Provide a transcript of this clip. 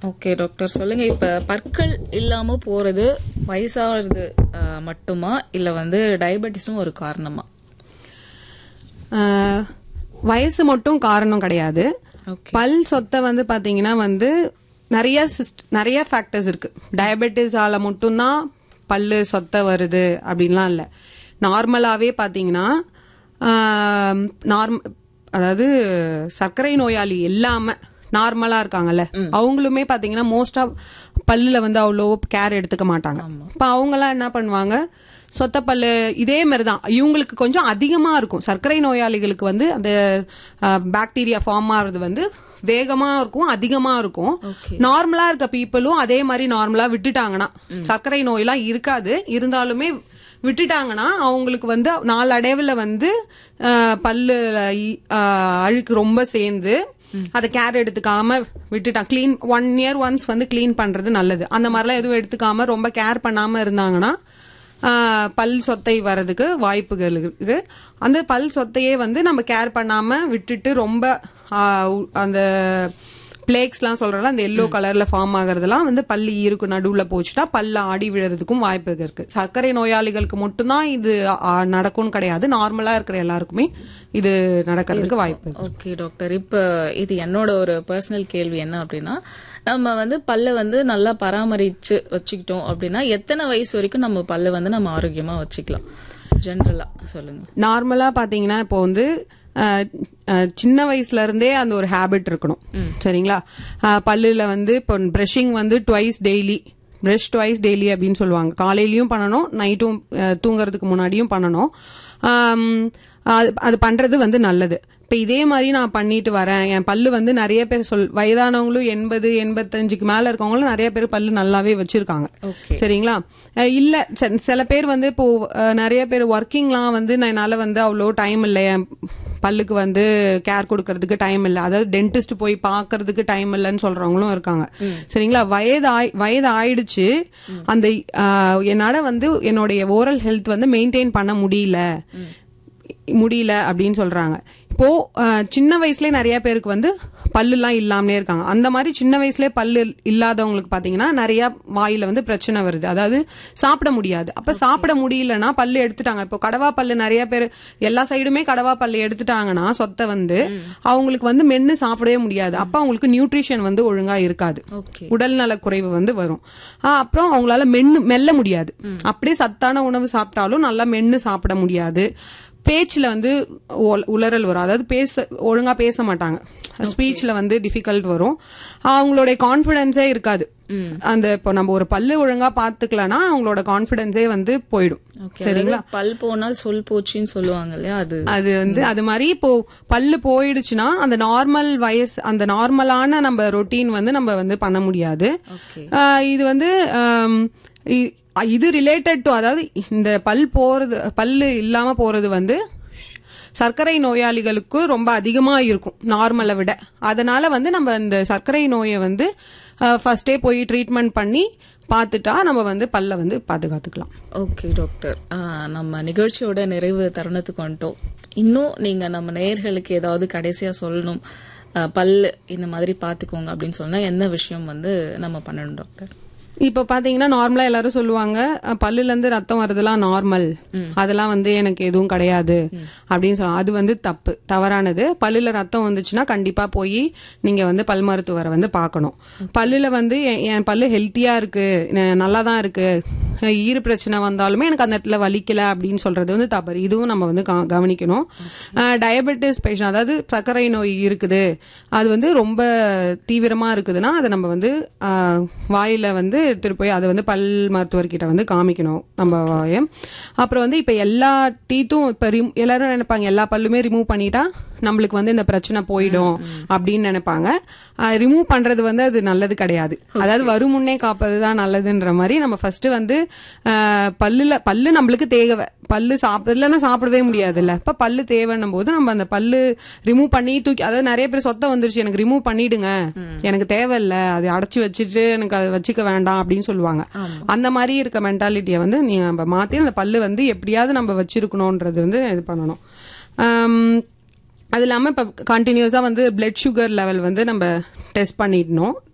Okay doctor சொல்லுங்க இப்ப பற்கள் இல்லாம போறது வயசாகிறது அஹ், மட்டுமா இல்ல வந்து டயபெட்டிஸும் ஒரு காரணமா ஆஹ், வயசு மட்டும் காரணம் கிடையாது ஓகே பல் சொத்தை வந்து பாத்தீங்கன்னா வந்து நிறைய சிஸ்ட் நிறைய ஃபேக்டர்ஸ் இருக்கு டயபெட்டிஸால மட்டும்தான் பல்லு சொத்தை வருது அப்படின்லாம் இல்லை நார்மலாகவே பார்த்தீங்கன்னா நார்ம் அதாவது சர்க்கரை நோயாளி இல்லாம நார்மலா இருக்காங்கல்ல அவங்களுமே பாத்தீங்கன்னா மோஸ்ட் ஆஃப் பல்லுல வந்து அவ்வளோ கேர் எடுத்துக்க மாட்டாங்க இப்போ அவங்கெல்லாம் என்ன பண்ணுவாங்க சொத்த பல்லு இதே மாதிரி தான் இவங்களுக்கு கொஞ்சம் அதிகமா இருக்கும் சர்க்கரை நோயாளிகளுக்கு வந்து அந்த பாக்டீரியா ஃபார்ம் ஆகுறது வந்து வேகமா இருக்கும் அதிகமா இருக்கும் Okay. நார்மலா இருக்க பீப்புளும் அதே மாதிரி நார்மலா விட்டுட்டாங்கன்னா சர்க்கரை நோயெல்லாம் இருக்காது இருந்தாலுமே விட்டுட்டாங்கன்னா அவங்களுக்கு வந்து நாளடைவுல வந்து அஹ், பல்லு இ- அஹ், அழுக்கு ரொம்ப சேர்ந்து அதை கேர் எடுத்துக்காம விட்டுட்டான் க்ளீன் ஒன் இயர் ஒன்ஸ் வந்து க்ளீன் பண்றது நல்லது அந்த மாதிரிலாம் எதுவும் எடுத்துக்காம ரொம்ப கேர் பண்ணாம இருந்தாங்கன்னா ஆஹ், பல் சொத்தை வர்றதுக்கு வாய்ப்புகள் இருக்கு அந்த பல் சொத்தையே வந்து நம்ம கேர் பண்ணாம விட்டுட்டு ரொம்ப ஆஹ், உ- அந்த பிளேக்ஸ்லாம் சொல்றோம்ல அந்த எல்லோ கலர்ல ஃபார்ம் ஆகுறதெல்லாம் வந்து பல்லு ஈருக்கு நடுவுல போச்சுட்டா பல்ல ஆடி விழுறதுக்கும் வாய்ப்பு இருக்கு சர்க்கரை நோயாளிகளுக்கு மட்டும்தான் இது ஆ, நடக்கும்னு கிடையாது நார்மலா இருக்கிற எல்லாருக்குமே இது நடக்கிறதுக்கு வாய்ப்பு இருக்கு ஓகே டாக்டர் இப்ப இது என்னோட ஒரு பர்சனல் கேள்வி என்ன அப்படின்னா நம்ம வந்து பல்ல வந்து நல்லா பராமரிச்சு வச்சுக்கிட்டோம் அப்படின்னா எத்தனை வயசு வரைக்கும் நம்ம பல்ல வந்து நம்ம ஆரோக்கியமா வச்சுக்கலாம் ஜென்ரலா சொல்லுங்க நார்மலா பாத்தீங்கன்னா இப்போ வந்து அஹ், அஹ், சின்ன வயசுல இருந்தே அந்த ஒரு ஹேபிட் இருக்கணும் சரிங்களா அஹ், பல்லுல வந்து இப்போ பிரஷிங் வந்து twice daily brush twice daily அப்படின்னு சொல்லுவாங்க காலையிலயும் பண்ணணும் நைட்டும் தூங்குறதுக்கு முன்னாடியும் பண்ணணும் ஆம், அது அது பண்றது வந்து நல்லது இப்போ இதே மாதிரி நான் பண்ணிட்டு வரேன் என் பல்லு வந்து நிறைய பேர் சொல் வயதானவங்களும் எண்பது எண்பத்தஞ்சுக்கு மேல இருக்கவங்களும் நிறைய பேர் பல்லு நல்லாவே வச்சிருக்காங்க ஓகே சரிங்களா அஹ் இல்ல ச- சில பேர் வந்து இப்போ அஹ், நிறைய பேர் ஒர்க்கிங்லாம் வந்து நான் என்னால வந்து அவ்வளோ டைம் இல்லை என் பல்லுக்கு வந்து கேர் கொடுக்கறதுக்கு டைம் இல்லை அதாவது டென்டிஸ்ட் போய் பார்க்கறதுக்கு டைம் இல்லைன்னு சொல்றவங்களும் இருக்காங்க சரிங்களா வயது ஆய் வயது ஆயிடுச்சு அந்த அஹ், என்னால வந்து என்னுடைய ஓரல் ஹெல்த் வந்து மெயின்டைன் பண்ண முடியல முடியல அப்படின்னு சொல்றாங்க இப்போ அஹ், சின்ன வயசுலயே நிறைய பேருக்கு வந்து பல்லுலாம் இல்லாமலே இருக்காங்க அந்த மாதிரி சின்ன வயசுலயே பல்லு இல்லாதவங்களுக்கு பாத்தீங்கன்னா நிறைய வாயில வந்து பிரச்சனை வருது அதாவது சாப்பிட முடியாது அப்ப சாப்பிட முடியலன்னா பல்லு எடுத்துட்டாங்க இப்போ கடவா பல்லு நிறைய பேர் எல்லா சைடுமே கடவா பல்லு எடுத்துட்டாங்கன்னா சொத்தை வந்து அவங்களுக்கு வந்து மென்னு சாப்பிடவே முடியாது அப்ப அவங்களுக்கு நியூட்ரிஷன் வந்து ஒழுங்கா இருக்காது ஓகே உடல் நல குறைவு வந்து வரும் ஆஹ் அப்புறம் அவங்களால மென்னு மெல்ல முடியாது அப்படியே சத்தான உணவு சாப்பிட்டாலும் நல்லா மென்னு சாப்பிட முடியாது பேச்சுல வந்து ஒல- உளறல் வரும் அதாவது பேச ஒழுங்கா பேச மாட்டாங்க ஸ்பீச்ல வந்து டிஃபிகல்ட் வரும் அவங்களுடைய கான்ஃபிடென்ஸே இருக்காது அந்த இப்போ நம்ம ஒரு பல்லு ஒழுங்கா பாத்துக்கலன்னா அவங்களோட கான்ஃபிடென்ஸே வந்து போயிடும் ஓகே சரிங்களா பல் போனால் சொல் போச்சுன்னு சொல்லுவாங்க இல்லையா அது அது வந்து அது மாதிரி இப்போ பல்லு போயிடுச்சுன்னா அந்த நார்மல் வயசு அந்த நார்மலான நம்ம ரொட்டீன் வந்து நம்ம வந்து பண்ண முடியாது ஓகே ஆஹ் இது வந்து ஆம், இ- இது ரிலேட்டட் டு அதாவது இந்த பல் போறது பல்லு இல்லாம போறது வந்து சர்க்கரை நோயாளிகளுக்கு ரொம்ப அதிகமா இருக்கும் நார்மலை விட அதனால வந்து நம்ம இந்த சர்க்கரை நோயை வந்து ஃபர்ஸ்டே போய் ட்ரீட்மெண்ட் பண்ணி பார்த்துட்டா நம்ம வந்து பல்ல வந்து பாதுகாத்துக்கலாம் ஓகே டாக்டர் ஆஹ் நம்ம நிகழ்ச்சியோட நிறைவு தருணத்துக்கு வந்துட்டோம் இன்னும் நீங்க நம்ம நேயர்களுக்கு ஏதாவது கடைசியா சொல்லணும் ஆஹ் பல்லு இந்த மாதிரி பாத்துக்கோங்க அப்படின்னு சொன்னா என்ன விஷயம் வந்து நம்ம பண்ணணும் டாக்டர் இப்போ பாத்தீங்கன்னா நார்மலா எல்லாரும் சொல்லுவாங்க அஹ், பல்லுல இருந்து ரத்தம் வருதுலாம் நார்மல் அதெல்லாம் வந்து எனக்கு எதுவும் கிடையாது அப்படின்னு சொல்லுவாங்க அது வந்து தப்பு தவறானது பல்லுல ரத்தம் வந்துச்சுன்னா கண்டிப்பா போய் நீங்க வந்து பல் மருத்துவரை வந்து பார்க்கணும் பல்லுல வந்து என் என் பல்லு ஹெல்த்தியா இருக்கு நல்லா தான் இருக்கு அஹ், ஈறு பிரச்சனை வந்தாலுமே எனக்கு அந்த இடத்துல வலிக்கல அப்படின்னு சொல்றது வந்து தவறு இதுவும் நம்ம வந்து கா- கவனிக்கணும் டயபெட்டிஸ் பேஷண்ட் அதாவது சர்க்கரை நோய் இருக்குது அது வந்து ரொம்ப தீவிரமா இருக்குதுன்னா அதை நம்ம வந்து ஆஹ், வாயில வந்து எடுத்துட்டு போய் அதை வந்து பல் மருத்துவர்கிட்ட வந்து காமிக்கணும் நம்ம வாயை அப்புறம் வந்து இப்ப எல்லா டீத்தும் இப்ப ரிம்- எல்லாரும் நினைப்பாங்க எல்லா பல்லுமே ரிமூவ் பண்ணிட்டா நம்மளுக்கு வந்து இந்த பிரச்சனை போயிடும் அப்படின்னு நினைப்பாங்க ரிமூவ் பண்றது வந்து அது நல்லது கிடையாது அதாவது வரும் முன்னே காப்பது தான் நல்லதுன்ற மாதிரி நம்ம ஃபர்ஸ்ட் வந்து ஆஹ், பல்லுல பல்லு நம்மளுக்கு தேவை பல்லு சாப்பிடலன்னா சாப்பிடவே முடியாதுல்ல இப்ப பல்லு தேவைன்னும் போது நம்ம அந்த பல்லு ரிமூவ் பண்ணி தூக்கி அதாவது நிறைய பேர் சொத்தை வந்துருச்சு எனக்கு ரிமூவ் பண்ணிடுங்க எனக்கு தேவையில்ல அதை அடைச்சு வச்சுட்டு எனக்கு அதை வச்சுக்க வேண்டாம் அப்படின்னு சொல்லுவாங்க அந்த மாதிரி இருக்க மென்டாலிட்டியை வந்து நீ நம்ம மாத்தி அந்த பல்லு வந்து எப்படியாவது நம்ம வச்சிருக்கணும்ன்றது வந்து இது பண்ணணும் ஆம், அது இல்லாம இப்ப கண்டினியூஸா வந்து பிளட் சுகர் லெவல் வந்து நம்ம டெஸ்ட் பண்ணிடணும்